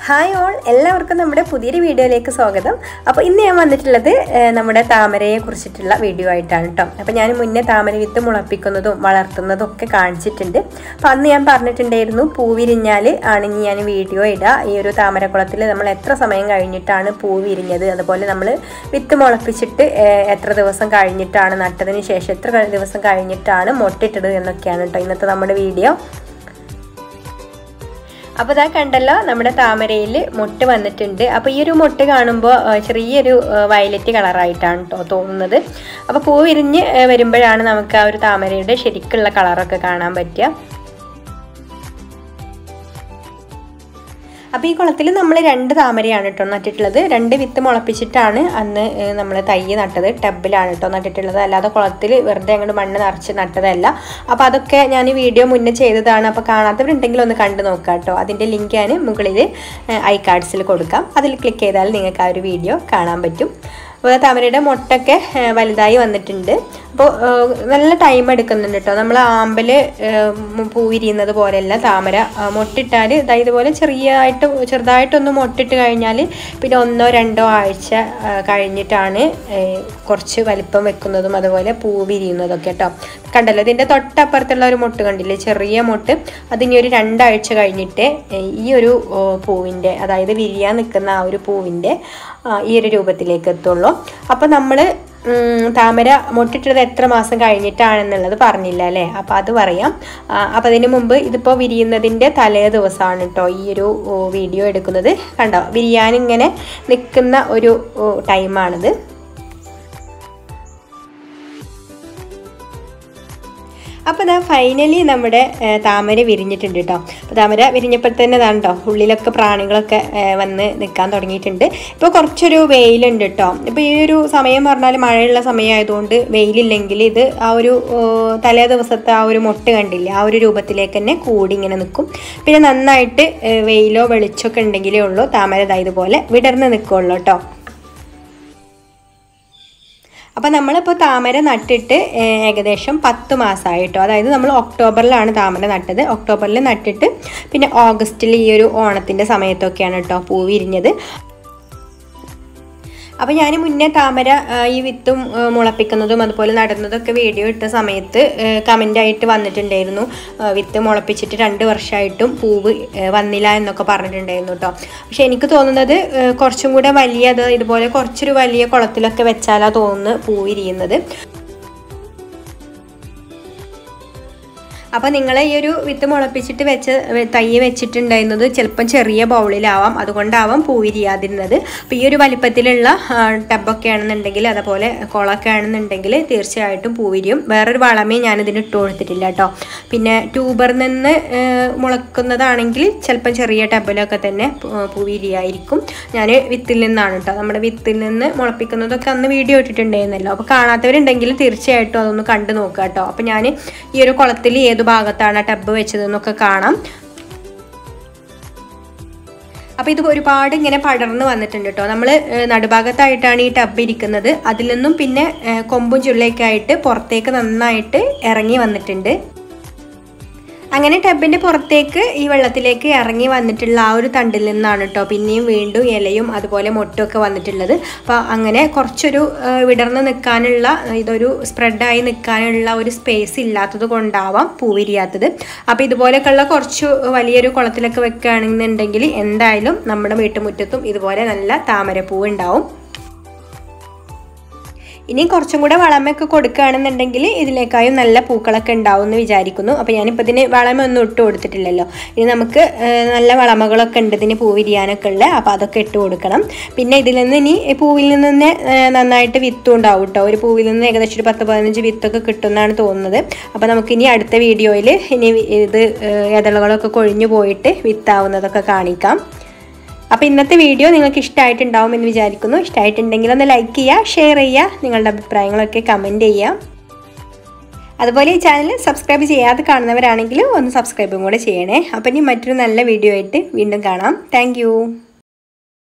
hi all എല്ലാവർക്കും നമ്മുടെ പുതിയൊരു വീഡിയോയിലേക്ക് സ്വാഗതം അപ്പോൾ ഇന്ന് ഞാൻ വന്നിട്ടുള്ളത് ഏഹ്, നമ്മുടെ താമരയെ കുറിച്ചിട്ടുള്ള വീഡിയോ ആയിട്ടാണ് കേട്ടോ അപ്പോൾ ഞാൻ മുന്നേ താമര വിത്ത് മുളപ്പിക്കുന്നതും വളർത്തുന്നതും ഒക്കെ കാണിച്ചിട്ടുണ്ട് അപ്പോൾ അന്ന് ഞാൻ പറഞ്ഞിട്ടുണ്ടായിരുന്നു പൂ വിരിഞ്ഞാൽ ആണ് ഇനി ഞാൻ വീഡിയോ ഇടുക ഈ ഒരു താമരക്കുളത്തിൽ നമ്മൾ എത്ര സമയം കഴിഞ്ഞിട്ടാണ് പൂ വിരിഞ്ഞത് അതുപോലെ നമ്മൾ വിത്ത് മുളപ്പിച്ചിട്ട് ഏഹ്, എത്ര ദിവസം കഴിഞ്ഞിട്ടാണ് നട്ടതിന് ശേഷം എത്ര കഴി- ദിവസം കഴിഞ്ഞിട്ടാണ് മൊട്ടിട്ടത് എന്നൊക്കെയാണ് കേട്ടോ ഇന്നത്തെ നമ്മുടെ വീഡിയോ അപ്പോൾ ഇതാ കണ്ടല്ലോ നമ്മുടെ താമരയിൽ മുട്ട് വന്നിട്ടുണ്ട് അപ്പോൾ ഈ ഒരു മുട്ട് കാണുമ്പോൾ ആ, ചെറിയൊരു വയലറ്റ് കളറായിട്ടാണ് കേട്ടോ തോന്നുന്നത് അപ്പോൾ പൂ വിരിഞ്ഞ് ആ, വരുമ്പോഴാണ് നമുക്ക് ആ ഒരു താമരയുടെ ശരിക്കുള്ള കളറൊക്കെ കാണാൻ പറ്റുക അപ്പോൾ ഈ കുളത്തിൽ നമ്മൾ രണ്ട് താമരയാണ് കേട്ടോ നട്ടിട്ടുള്ളത് രണ്ട് വിത്ത് മുളപ്പിച്ചിട്ടാണ് അന്ന് നമ്മൾ തൈ നട്ടത് ടബിലാണ് കേട്ടോ നട്ടിട്ടുള്ളത് അല്ലാതെ കുളത്തിൽ വെറുതെ അങ്ങോട്ട് മണ്ണ് നിറച്ച് നട്ടതല്ല അപ്പോൾ അതൊക്കെ ഞാൻ വീഡിയോ മുന്നേ ചെയ്തതാണ് അപ്പോൾ കാണാത്തവരുണ്ടെങ്കിൽ ഒന്ന് കണ്ടു നോക്കാം കേട്ടോ അതിൻ്റെ ലിങ്ക് ഞാൻ മുകളിൽ ഐ കാർഡ്സിൽ കൊടുക്കാം അതിൽ ക്ലിക്ക് ചെയ്താൽ നിങ്ങൾക്ക് ആ ഒരു വീഡിയോ കാണാൻ പറ്റും അപ്പോൾ താമരയുടെ മുട്ടൊക്കെ ആ, വലുതായി വന്നിട്ടുണ്ട് അപ്പോൾ ആ, നല്ല ടൈം എടുക്കുന്നുണ്ട് കേട്ടോ നമ്മൾ ആമ്പൽ പൂ വിരിയുന്നത് പോലെയല്ല താമര ആ, മൊട്ടിട്ടാൽ ഇതാ ഇതുപോലെ ചെറിയതായിട്ട് ചെറുതായിട്ടൊന്ന് മൊട്ടിട്ട് കഴിഞ്ഞാൽ പിന്നെ ഒന്നോ രണ്ടോ ആഴ്ച ആ, കഴിഞ്ഞിട്ടാണ് ഏ, കുറച്ച് വലിപ്പം വെക്കുന്നതും അതുപോലെ പൂ വിരിയുന്നതൊക്കെ കേട്ടോ കണ്ടല്ലോ ഇതിൻ്റെ തൊട്ടപ്പുറത്തുള്ള ഒരു മൊട്ട് കണ്ടില്ലേ ചെറിയ മൊട്ട് അതിനി ഒരു രണ്ടാഴ്ച കഴിഞ്ഞിട്ട് ഏ, ഈ ഒരു ഓ, പൂവിൻ്റെ അതായത് വിരിയാൻ നിൽക്കുന്ന ആ ഒരു പൂവിൻ്റെ ആ, ഈ ഒരു രൂപത്തിലേക്ക് എത്തുള്ളൂ അപ്പോൾ നമ്മൾ താമര മൊട്ടിട്ടത് എത്ര മാസം കഴിഞ്ഞിട്ടാണെന്നുള്ളത് പറഞ്ഞില്ല അല്ലേ അപ്പോൾ അത് പറയാം അപ്പോൾ അതിന് മുമ്പ് ഇതിപ്പോൾ വിരിയുന്നതിൻ്റെ തലേ ദിവസമാണ് കേട്ടോ ഈ ഒരു ഓ, വീഡിയോ എടുക്കുന്നത് കണ്ടോ വിരിയാനിങ്ങനെ നിൽക്കുന്ന ഒരു ഓ, ടൈമാണിത് അപ്പോൾ ഇതാ ഫൈനലി നമ്മുടെ ഏ, താമര വിരിഞ്ഞിട്ടുണ്ട് കേട്ടോ അപ്പോൾ താമര വിരിഞ്ഞപ്പോൾ തന്നെ ഇതാണ്ടോ ഉള്ളിലൊക്കെ പ്രാണികളൊക്കെ ഏ, വന്ന് നിൽക്കാൻ തുടങ്ങിയിട്ടുണ്ട് ഇപ്പോൾ കുറച്ചൊരു വെയിലുണ്ട് കേട്ടോ ഇപ്പോൾ ഈ ഒരു സമയം പറഞ്ഞാൽ മഴയുള്ള സമയമായതുകൊണ്ട് വെയിലില്ലെങ്കിൽ ഇത് ആ ഒരു ഓ, തലേ ദിവസത്തെ ആ ഒരു മൊട്ട് കണ്ടില്ലേ ആ ഒരു രൂപത്തിലേക്ക് തന്നെ കൂടി ഇങ്ങനെ നിൽക്കും പിന്നെ നന്നായിട്ട് ഏ, വെയിലോ വെളിച്ചമൊക്കെ ഉണ്ടെങ്കിലേ ഉള്ളൂ താമര ഇതാ ഇതുപോലെ വിടർന്ന് നിൽക്കുള്ളൂ കേട്ടോ അപ്പോൾ നമ്മളിപ്പോൾ താമര നട്ടിട്ട് ഏഹ്, ഏകദേശം പത്ത് മാസമായിട്ടോ അതായത് നമ്മൾ ഒക്ടോബറിലാണ് താമര നട്ടത് ഒക്ടോബറിൽ നട്ടിട്ട് പിന്നെ ഓഗസ്റ്റിൽ ഈ ഒരു ഓണത്തിൻ്റെ സമയത്തൊക്കെയാണ് കേട്ടോ പൂ വിരിഞ്ഞത് അപ്പോൾ ഞാൻ മുന്നേ താമര ആ, ഈ വിത്തും ആ, മുളപ്പിക്കുന്നതും അതുപോലെ നടുന്നതൊക്കെ വീഡിയോ ഇട്ട സമയത്ത് കമൻ്റായിട്ട് വന്നിട്ടുണ്ടായിരുന്നു ആ, വിത്ത് മുളപ്പിച്ചിട്ട് രണ്ട് വർഷമായിട്ടും പൂവ് ആ, വന്നില്ല എന്നൊക്കെ പറഞ്ഞിട്ടുണ്ടായിരുന്നു കേട്ടോ പക്ഷെ എനിക്ക് തോന്നുന്നത് ആ, കുറച്ചും കൂടെ വലിയ അത് ഇതുപോലെ കുറച്ചൊരു വലിയ കുളത്തിലൊക്കെ വെച്ചാലാ തോന്നുന്നു പൂവ് ഇരിയുന്നത് അപ്പോൾ നിങ്ങൾ ഈ ഒരു വിത്ത് മുളപ്പിച്ചിട്ട് വെച്ച് വെ- തൈ വെച്ചിട്ടുണ്ടായിരുന്നത് ചിലപ്പം ചെറിയ ബൗളിലാവാം അതുകൊണ്ടാവാം പൂവിരിയാതിരുന്നത് അപ്പോൾ ഈ ഒരു വലിപ്പത്തിലുള്ള ആ, ടബൊക്കെ ആണെന്നുണ്ടെങ്കിൽ അതുപോലെ കുളമൊക്കെ ആണെന്നുണ്ടെങ്കിൽ തീർച്ചയായിട്ടും പൂവിരിയും വേറൊരു വളമേ ഞാനിതിന് ഇട്ട് കൊടുത്തിട്ടില്ല കേട്ടോ പിന്നെ ട്യൂബറിൽ നിന്ന് ഏ, മുളക്കുന്നതാണെങ്കിൽ ചിലപ്പം ചെറിയ ടബിലൊക്കെ തന്നെ പൂ- പൂവിരിയായിരിക്കും ഞാൻ വിത്തിൽ നിന്നാണ് കേട്ടോ നമ്മുടെ വിത്തിൽ നിന്ന് മുളപ്പിക്കുന്നതൊക്കെ അന്ന് വീഡിയോ ഇട്ടിട്ടുണ്ടായിരുന്നല്ലോ അപ്പോൾ കാണാത്തവരുണ്ടെങ്കിൽ തീർച്ചയായിട്ടും അതൊന്ന് കണ്ടു നോക്കുക കേട്ടോ അപ്പോൾ ഞാൻ ഈ ഒരു കുളത്തിൽ ഏത് ഭാഗത്താണ് ടബ് വെച്ചതെന്നൊക്കെ കാണാം അപ്പോൾ ഇത് ഒരുപാട് ഇങ്ങനെ പടർന്ന് വന്നിട്ടുണ്ട് കേട്ടോ നമ്മൾ നടുഭാഗത്തായിട്ടാണ് ഈ ടബ് ഇരിക്കുന്നത് അതിൽ നിന്നും പിന്നെ ഏഹ്, കൊമ്പും ചുള്ളയൊക്കെ ആയിട്ട് പുറത്തേക്ക് നന്നായിട്ട് ഇറങ്ങി വന്നിട്ടുണ്ട് അങ്ങനെ ടബിൻ്റെ പുറത്തേക്ക് ഈ വെള്ളത്തിലേക്ക് ഇറങ്ങി വന്നിട്ടുള്ള ആ ഒരു തണ്ടിൽ നിന്നാണ് കേട്ടോ പിന്നെയും വീണ്ടും ഇലയും അതുപോലെ മൊട്ടുമൊക്കെ വന്നിട്ടുള്ളത് അപ്പോൾ അങ്ങനെ കുറച്ചൊരു ആ, വിടർന്ന് നിൽക്കാനുള്ള ഇതൊരു സ്പ്രെഡായി നിൽക്കാനുള്ള ഒരു സ്പേസ് ഇല്ലാത്തത് കൊണ്ടാവാം പൂവിരിയാത്തത് അപ്പോൾ ഇതുപോലെയൊക്കെയുള്ള കുറച്ച് വലിയൊരു കുളത്തിലൊക്കെ വെക്കുകയാണെന്നുണ്ടെങ്കിൽ എന്തായാലും നമ്മുടെ വീട്ടുമുറ്റത്തും ഇതുപോലെ നല്ല താമരപ്പൂവ് ഉണ്ടാവും ഇനി കുറച്ചും കൂടെ വളമൊക്കെ കൊടുക്കുകയാണെന്നുണ്ടെങ്കിൽ ഇതിലേക്കായും നല്ല പൂക്കളൊക്കെ ഉണ്ടാവും എന്ന് വിചാരിക്കുന്നു അപ്പോൾ ഞാനിപ്പോൾ ഇതിന് വളമൊന്നും ഇട്ട് കൊടുത്തിട്ടില്ലല്ലോ ഇനി നമുക്ക് ആ, നല്ല വളമകളൊക്കെ ഉണ്ട് ഇതിന് പൂ വിരിയാനൊക്കെ ഉള്ളത് അപ്പോൾ അതൊക്കെ ഇട്ട് കൊടുക്കണം പിന്നെ ഇതിൽ നിന്ന് ഇനി ഈ പൂവിൽ നിന്ന് തന്നെ ആ, നന്നായിട്ട് വിത്തും ഉണ്ടാവും കേട്ടോ ഒരു പൂവിൽ നിന്ന് ഏകദേശം ഒരു പത്ത് പതിനഞ്ച് വിത്തൊക്കെ കിട്ടുമെന്നാണ് തോന്നുന്നത് അപ്പോൾ നമുക്കിനി അടുത്ത വീഡിയോയിൽ ഇനി ഇത് ആ, ഇതളുകളൊക്കെ കൊഴിഞ്ഞു പോയിട്ട് വിത്താവുന്നതൊക്കെ കാണിക്കാം അപ്പോൾ ഇന്നത്തെ വീഡിയോ നിങ്ങൾക്ക് ഇഷ്ടമായിട്ടുണ്ടാവും എന്ന് വിചാരിക്കുന്നു ഇഷ്ടമായിട്ടുണ്ടെങ്കിൽ ഒന്ന് ലൈക്ക് ചെയ്യുക ഷെയർ ചെയ്യുക നിങ്ങളുടെ അഭിപ്രായങ്ങളൊക്കെ കമൻറ്റ് ചെയ്യുക അതുപോലെ ഈ ചാനൽ സബ്സ്ക്രൈബ് ചെയ്യാതെ കാണുന്നവരാണെങ്കിൽ ഒന്ന് സബ്സ്ക്രൈബും കൂടെ ചെയ്യണേ അപ്പം ഇനി മറ്റൊരു നല്ല വീഡിയോ ആയിട്ട് വീണ്ടും കാണാം താങ്ക്